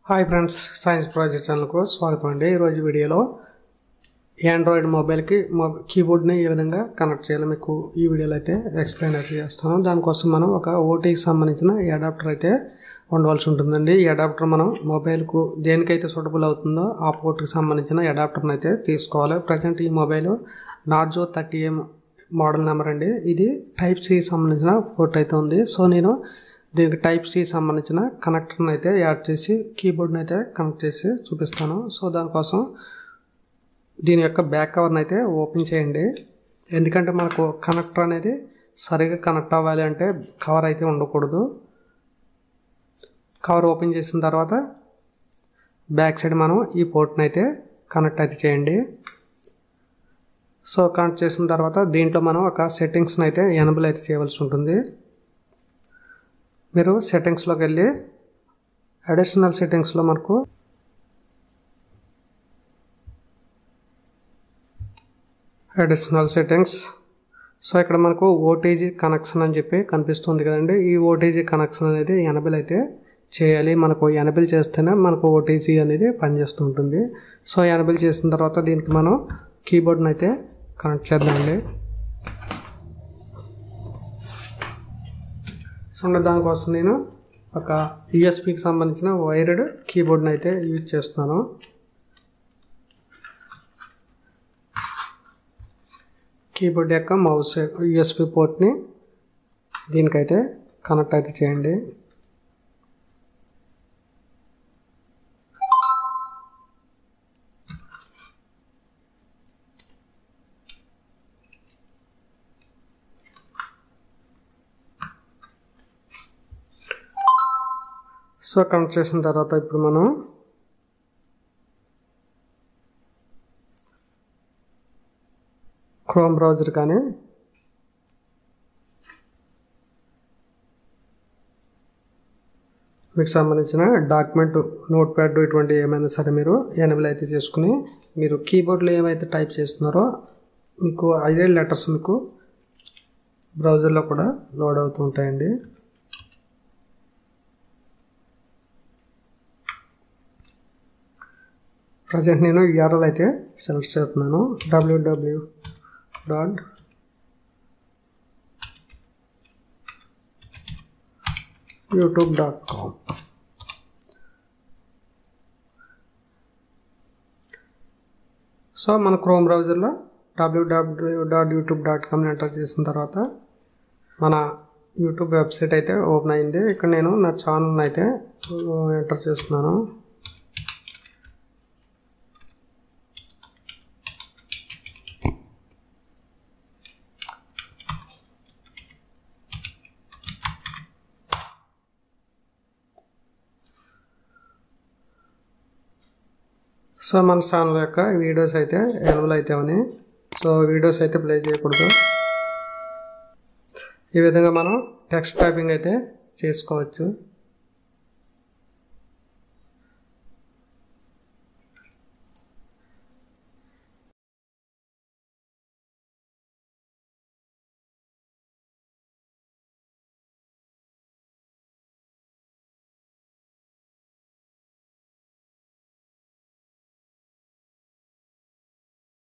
hi friends science project ఛానల్కు స్వాగతం అండి ఈరోజు వీడియోలో ఆండ్రాయిడ్ మొబైల్కి మొ కీబోర్డ్ని ఏ విధంగా కనెక్ట్ చేయాలో మీకు ఈ వీడియోలో అయితే ఎక్స్ప్లెయిన్ అయితే చేస్తాను దానికోసం మనం ఒక ఓటీకి సంబంధించిన అడాప్టర్ అయితే ఉండవలసి ఉంటుందండి ఈ అడాప్టర్ మనం మొబైల్కు దేనికైతే సూటబుల్ అవుతుందో ఆ పోర్ట్కి సంబంధించిన అడాప్టర్ని అయితే తీసుకోవాలి ప్రజెంట్ ఈ mobile Narzo thirty M model number అండి ఇది టైప్ సి సంబంధించిన పోర్ట్ అయితే ఉంది సో నేను దీనికి టైప్ సి సంబంధించిన కనెక్టర్ని అయితే యాడ్ చేసి కీబోర్డ్ని అయితే కనెక్ట్ చేసి చూపిస్తాను సో దానికోసం దీని యొక్క బ్యాక్ కవర్ని అయితే ఓపెన్ చేయండి ఎందుకంటే మనకు కనెక్టర్ అనేది సరిగా కనెక్ట్ అవ్వాలి అంటే కవర్ అయితే ఉండకూడదు కవర్ ఓపెన్ చేసిన తర్వాత బ్యాక్ సైడ్ మనం ఈ పోర్ట్ని అయితే కనెక్ట్ అయితే చేయండి సో కనెక్ట్ చేసిన తర్వాత దీంట్లో మనం ఒక సెట్టింగ్స్ని అయితే ఎనబుల్ అయితే చేయవలసి ఉంటుంది మీరు సెట్టింగ్స్లోకి వెళ్ళి అడిషనల్ సెట్టింగ్స్లో మనకు అడిషనల్ సెట్టింగ్స్ సో ఇక్కడ మనకు ఓటీజీ కనెక్షన్ అని చెప్పి కనిపిస్తుంది కదండి ఈ ఓటీజీ కనెక్షన్ అనేది ఎనబుల్ అయితే చేయాలి మనకు ఎనబుల్ చేస్తేనే మనకు ఓటీజీ అనేది పనిచేస్తూ ఉంటుంది సో ఎనబుల్ చేసిన తర్వాత దీనికి మనం కీబోర్డ్ని అయితే కనెక్ట్ చేద్దామండి సో దానికోసం నేను ఒక యూఎస్పికి సంబంధించిన వైర్డ్ కీబోర్డ్ని అయితే యూజ్ చేస్తున్నాను కీబోర్డ్ యొక్క మౌస్ యూఎస్పి పోర్ట్ని దీనికైతే కనెక్ట్ అయితే చేయండి సో కనెక్ట్ చేసిన తర్వాత ఇప్పుడు మనం క్రోమ్ బ్రౌజర్ కానీ మీకు సంబంధించిన డాక్యుమెంట్ నోట్ ప్యాడ్ ఇటువంటి ఏమైనా సరే మీరు ఎనబుల్ అయితే చేసుకుని మీరు కీబోర్డ్లో ఏమైతే టైప్ చేస్తున్నారో మీకు అదే లెటర్స్ మీకు బ్రౌజర్లో కూడా లోడ్ అవుతూ ఉంటాయండి ప్రజెంట్ నేను యూఆర్ఎల్ అయితే సెలెక్ట్ చేస్తున్నాను WW dot YouTube dot com so మన క్రోమ్ బ్రౌజర్లో డబ్ల్యూడబ్ల్యూ డాట్ యూట్యూబ్ డాట్ కామ్ని ఎంటర్ చేసిన తర్వాత మన యూట్యూబ్ వెబ్సైట్ అయితే ఓపెన్ అయింది ఇక్కడ నేను నా ఛానల్ని అయితే ఎంటర్ చేస్తున్నాను సో మన ఛానల్ యొక్క వీడియోస్ అయితే ఎనబుల్ అయితే ఉన్నాయి సో వీడియోస్ అయితే ప్లే చేయకూడదు ఈ విధంగా మనం టెక్స్ట్ టైపింగ్ అయితే చేసుకోవచ్చు